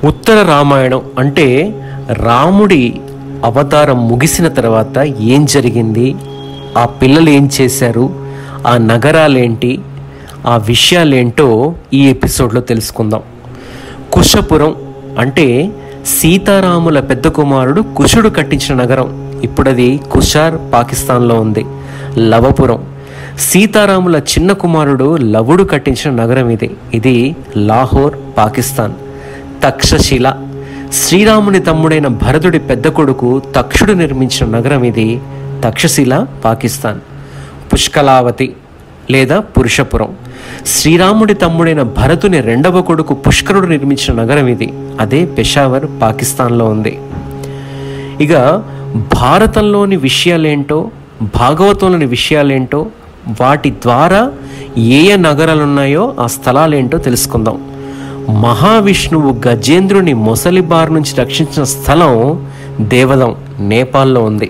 ఉత్తర రామాయణం అంటే రాముడి అవతారం ముగిసిన తర్వాత ఏం జరిగింది ఆ పిల్లలు ఏం చేశారు ఆ నగరాలేంటి ఆ విషయాలేంటో ఈ ఎపిసోడ్లో తెలుసుకుందాం కుశపురం అంటే సీతారాముల పెద్ద కుమారుడు కుషుడు కట్టించిన నగరం ఇప్పుడది కుషార్ పాకిస్తాన్లో ఉంది లవపురం సీతారాముల చిన్న కుమారుడు లవుడు కట్టించిన నగరం ఇది ఇది లాహోర్ పాకిస్తాన్ తక్షశిల శ్రీరాముని తమ్ముడైన భరతుడి పెద్ద కొడుకు తక్షుడు నిర్మించిన నగరం ఇది తక్షశిల పాకిస్తాన్ పుష్కలావతి లేదా పురుషపురం శ్రీరాముడి తమ్ముడైన భరతుని రెండవ కొడుకు పుష్కరుడు నిర్మించిన నగరం ఇది అదే పెషావర్ పాకిస్తాన్లో ఉంది ఇక భారతంలోని విషయాలేంటో భాగవతంలోని విషయాలేంటో వాటి ద్వారా ఏ ఏ నగరాలు ఉన్నాయో ఆ స్థలాలేంటో తెలుసుకుందాం మహావిష్ణువు గజేంద్రుని మొసలి బారి నుంచి రక్షించిన స్థలం దేవదం నేపాల్లో ఉంది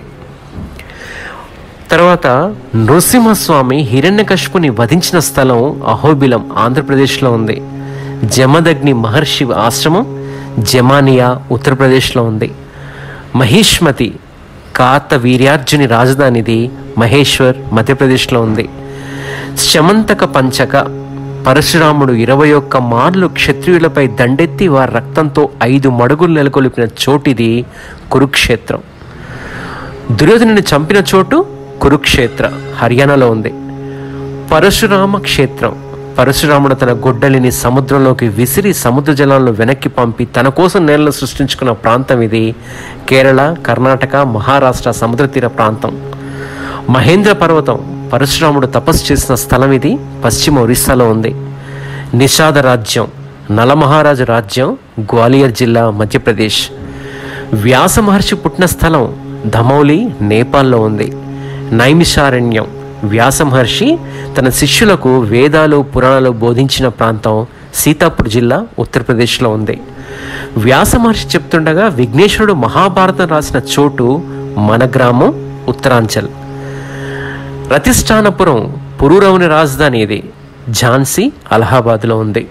తర్వాత నృసింహస్వామి హిరణ్యకశిపుని వధించిన స్థలం అహోబిలం ఆంధ్రప్రదేశ్లో ఉంది జమదగ్ని మహర్షి ఆశ్రమం జమానియా ఉత్తరప్రదేశ్లో ఉంది మహిష్మతి కాత వీర్యార్జుని రాజధానిది మహేశ్వర్ మధ్యప్రదేశ్లో ఉంది శమంతక పంచక పరశురాముడు ఇరవై ఒక్క మార్లు క్షత్రియులపై దండెత్తి వారి రక్తంతో ఐదు మడుగులు నెలకొల్పిన చోటిది కురుక్షేత్రం దుర్యోధనుని చంపిన చోటు కురుక్షేత్ర హర్యానాలో ఉంది పరశురామ క్షేత్రం పరశురాముడు తన గొడ్డలిని సముద్రంలోకి విసిరి సముద్ర జలాలను వెనక్కి పంపి తన కోసం నేలను సృష్టించుకున్న ప్రాంతం ఇది కేరళ కర్ణాటక మహారాష్ట్ర సముద్ర తీర ప్రాంతం మహేంద్ర పర్వతం పరశురాముడు తపస్సు చేసిన స్థలం ఇది పశ్చిమ ఒరిస్సాలో ఉంది నిషాద రాజ్యం నలమహారాజు రాజ్యం గ్వాలియర్ జిల్లా మధ్యప్రదేశ్ వ్యాస మహర్షి పుట్టిన స్థలం ధమౌలి నేపాల్లో ఉంది నైమిషారణ్యం వ్యాస మహర్షి తన శిష్యులకు వేదాలు పురాణాలు బోధించిన ప్రాంతం సీతాపూర్ జిల్లా ఉత్తరప్రదేశ్లో ఉంది వ్యాస మహర్షి చెప్తుండగా విఘ్నేశ్వరుడు మహాభారతం రాసిన చోటు మన గ్రామం ఉత్తరాంచల్ రతిష్టానపురం పురూరవుని రాజధాని ఇది ఝాన్సీ అలహాబాద్లో ఉంది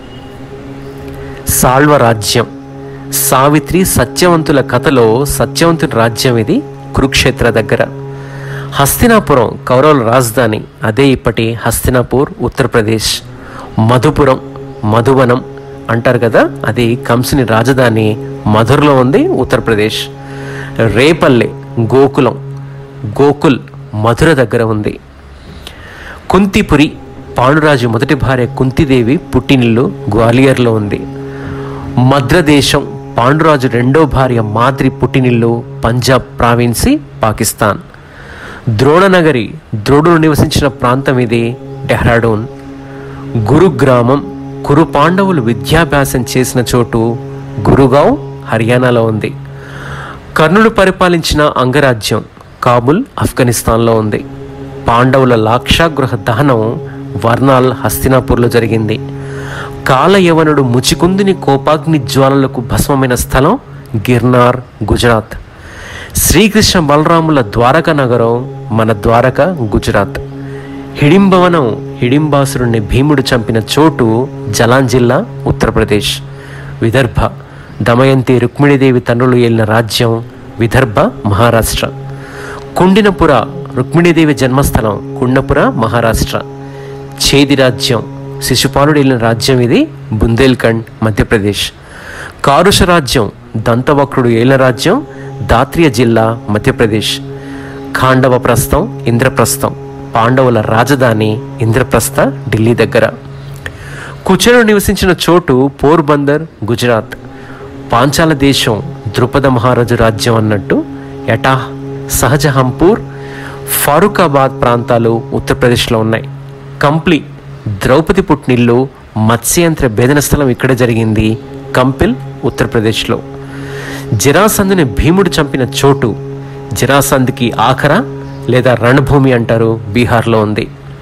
సాల్వ రాజ్యం సావిత్రి సత్యవంతుల కథలో సత్యవంతుని రాజ్యం ఇది కురుక్షేత్ర దగ్గర హస్తినాపురం కౌరవుల రాజధాని అదే ఇప్పటి హస్తినాపూర్ ఉత్తరప్రదేశ్ మధుపురం మధువనం అంటారు కదా అది కంసుని రాజధాని మధురలో ఉంది ఉత్తరప్రదేశ్ రేపల్లె గోకులం గోకుల్ మధుర దగ్గర ఉంది కుంతిపురి పాండురాజు మొదటి భార్య కుంతిదేవి పుట్టినిల్లు గ్వాలియర్లో ఉంది మద్రదేశం పాండురాజు రెండో భార్య మాద్రి పుట్టినిల్లు పంజాబ్ ప్రావిన్సీ పాకిస్తాన్ ద్రోణనగరి ద్రోణుడు నివసించిన ప్రాంతం ఇది డెహ్రాడూన్ గురుగ్రామం కురు పాండవులు విద్యాభ్యాసం చేసిన చోటు గురుగావ్ హర్యానాలో ఉంది కర్ణుడు పరిపాలించిన అంగరాజ్యం కాబుల్ ఆఫ్ఘనిస్తాన్లో ఉంది పాండవుల లాక్షాగృహ దహనం వర్నాల్ హస్తినాపూర్లో జరిగింది కాలయవనుడు ముచికుందుని కోపాగ్ని జ్వాలలకు భస్మమైన స్థలం గిర్నార్ గుజరాత్ శ్రీకృష్ణ బలరాముల ద్వారక నగరం మన ద్వారక గుజరాత్ హిడింబవనం హిడింబాసురుణ్ణి భీముడు చంపిన చోటు జలాన్ జిల్లా ఉత్తరప్రదేశ్ విదర్భ దమయంతి రుక్మిణీదేవి తండ్రులు ఏలిన రాజ్యం విదర్భ మహారాష్ట్ర కుండినపుర రుక్మిణీదేవి జన్మస్థలం కుండపుర మహారాష్ట్ర చేది రాజ్యం శిశుపాలుడు వెళ్ళిన రాజ్యం ఇది బుందేల్ఖండ్ మధ్యప్రదేశ్ కారుష రాజ్యం దంతవక్రుడు ఏలిన రాజ్యం దాత్రియ జిల్లా మధ్యప్రదేశ్ ఖాండవ ప్రస్థం ఇంద్రప్రస్థం పాండవుల రాజధాని ఇంద్రప్రస్థ ఢిల్లీ దగ్గర కుచేరుడు నివసించిన చోటు పోర్బందర్ గుజరాత్ పాంచాల దేశం ద్రుపద మహారాజు రాజ్యం అన్నట్టు ఎటా సహజహంపూర్ ఫారూకాబాద్ ప్రాంతాలు ఉత్తరప్రదేశ్లో ఉన్నాయి కంప్లీ ద్రౌపది పుట్టినిల్లు మత్స్యంత్ర భేదన స్థలం ఇక్కడ జరిగింది కంపిల్ ఉత్తరప్రదేశ్లో జరాసంధుని భీముడు చంపిన చోటు జరాసంధ్కి ఆఖర లేదా రణభూమి అంటారు బీహార్లో ఉంది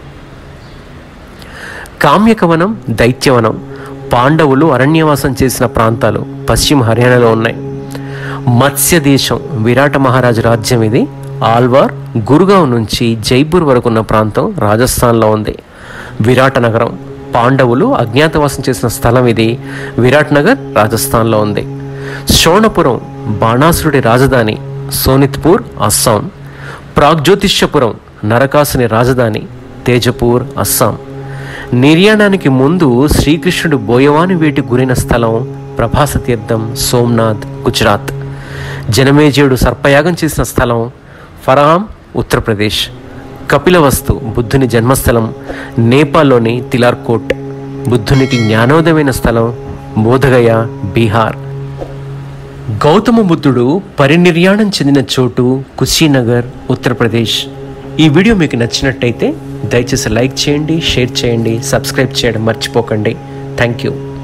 కామ్యకవనం దైత్యవనం పాండవులు అరణ్యవాసం చేసిన ప్రాంతాలు పశ్చిమ హర్యానాలో ఉన్నాయి మత్స్య దేశం విరాట మహారాజు రాజ్యం ఇది ఆల్వార్ గురుగావ్ నుంచి జైపూర్ వరకు ఉన్న ప్రాంతం రాజస్థాన్లో ఉంది విరాట నగరం పాండవులు అజ్ఞాతవాసం చేసిన స్థలం ఇది విరాట్ నగర్ రాజస్థాన్లో ఉంది శోణపురం బాణాసురుడి రాజధాని సోనిత్పూర్ అస్సాం ప్రాగ్జ్యోతిష్యపురం నరకాసుని రాజధాని తేజపూర్ అస్సాం నిర్యాణానికి ముందు శ్రీకృష్ణుడు బోయవాని వేటి గురైన స్థలం ప్రభాస తీర్థం సోమ్నాథ్ గుజరాత్ జనమేజయుడు సర్పయాగం చేసిన స్థలం ఫరహాం ఉత్తరప్రదేశ్ కపిలవస్తు బుద్ధుని జన్మస్థలం నేపాల్లోని తిలార్కోట్ బుద్ధునికి జ్ఞానోదయమైన స్థలం బోధగయ బీహార్ గౌతమ బుద్ధుడు పరినిర్యాణం చెందిన చోటు కుషీనగర్ ఉత్తరప్రదేశ్ ఈ వీడియో మీకు నచ్చినట్టయితే దయచేసి లైక్ చేయండి షేర్ చేయండి సబ్స్క్రైబ్ చేయడం మర్చిపోకండి థ్యాంక్ యూ